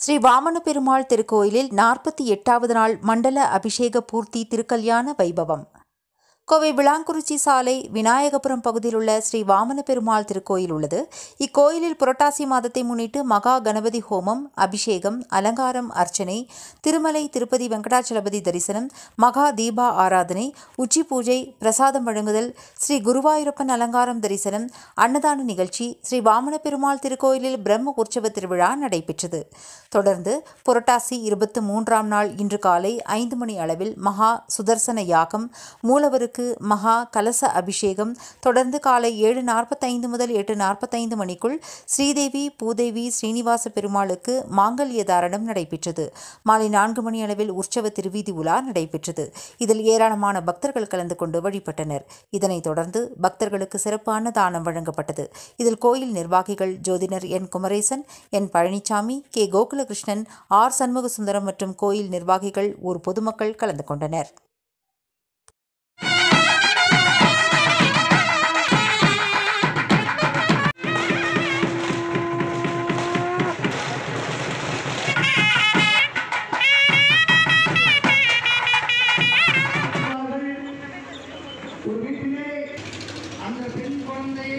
ஸ்ரீ வாமன பெருமாள் திருக்கோயிலில் நாற்பத்தி எட்டாவது நாள் மண்டல அபிஷேக பூர்த்தி திருக்கல்யாண வைபவம் கோவை விளாங்குறிச்சி சாலை விநாயகபுரம் பகுதியில் உள்ள ஸ்ரீ வாமன பெருமாள் திருக்கோயில் உள்ளது இக்கோயிலில் புரட்டாசி மாதத்தை முன்னிட்டு மகா கணபதி ஹோமம் அபிஷேகம் அலங்காரம் அர்ச்சனை திருமலை திருப்பதி வெங்கடாச்சலபதி தரிசனம் மகா தீபா ஆராதனை உச்சி பூஜை பிரசாதம் வழங்குதல் ஸ்ரீ குருவாயூரப்பன் அலங்காரம் தரிசனம் அன்னதான நிகழ்ச்சி ஸ்ரீ வாமன பெருமாள் திருக்கோயிலில் பிரம்ம உற்சவ திருவிழா நடைபெற்றது தொடர்ந்து புரட்டாசி இருபத்தி மூன்றாம் நாள் இன்று காலை ஐந்து மணி அளவில் மகா சுதர்சன யாகம் மூலவருக்கு மகா கலச அபிஷேகம் தொடர்ந்து காலை ஏழு நாற்பத்தைந்து முதல் எட்டு நாற்பத்தைந்து மணிக்குள் ஸ்ரீதேவி பூதேவி ஸ்ரீனிவாச பெருமாளுக்கு மாங்கல்ய தாரணம் நடைபெற்றது மாலை நான்கு மணி அளவில் உற்சவ திருவீதி உலா நடைபெற்றது இதில் ஏராளமான பக்தர்கள் கலந்து கொண்டு வழிபட்டனர் இதனைத் தொடர்ந்து பக்தர்களுக்கு சிறப்பு அன்னதானம் வழங்கப்பட்டது இதில் கோயில் நிர்வாகிகள் ஜோதிடர் N Kumaresan N Palanisamy K Gokulakrishnan R Shanmugasundaram மற்றும் கோயில் நிர்வாகிகள் ஊர் பொதுமக்கள் கலந்து கொண்டனர் ஒரு வீட்டிலே அந்த பெண் குழந்தையை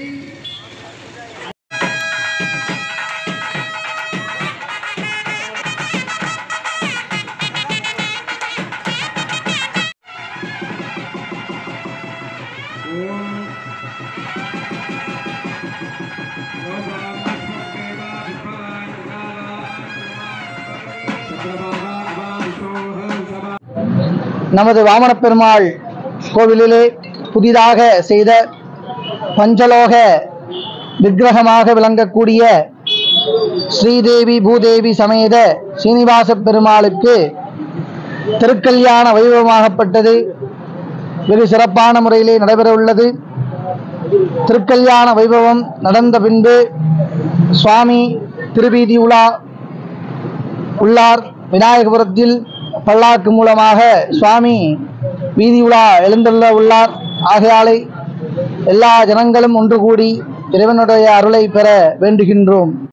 நமது வாமனப் பெருமாள் கோவிலிலே புதிதாக செய்த பஞ்சலோக விக்கிரகமாக விளங்கக்கூடிய ஸ்ரீதேவி பூதேவி சமேத சீனிவாச பெருமாளுக்கு திருக்கல்யாண வைபவமாகப்பட்டது வெகு சிறப்பான முறையிலே நடைபெற உள்ளது திருக்கல்யாண வைபவம் நடந்த பின்பு சுவாமி திருவீதி உலா உள்ளார் விநாயகபுரத்தில் பல்லாக்கு மூலமாக சுவாமி வீதி உலா எழுந்துள்ள உள்ளார் ஆகையாலை எல்லா ஜனங்களும் ஒன்று கூடி இறைவனுடைய அருளை பெற வேண்டுகின்றோம்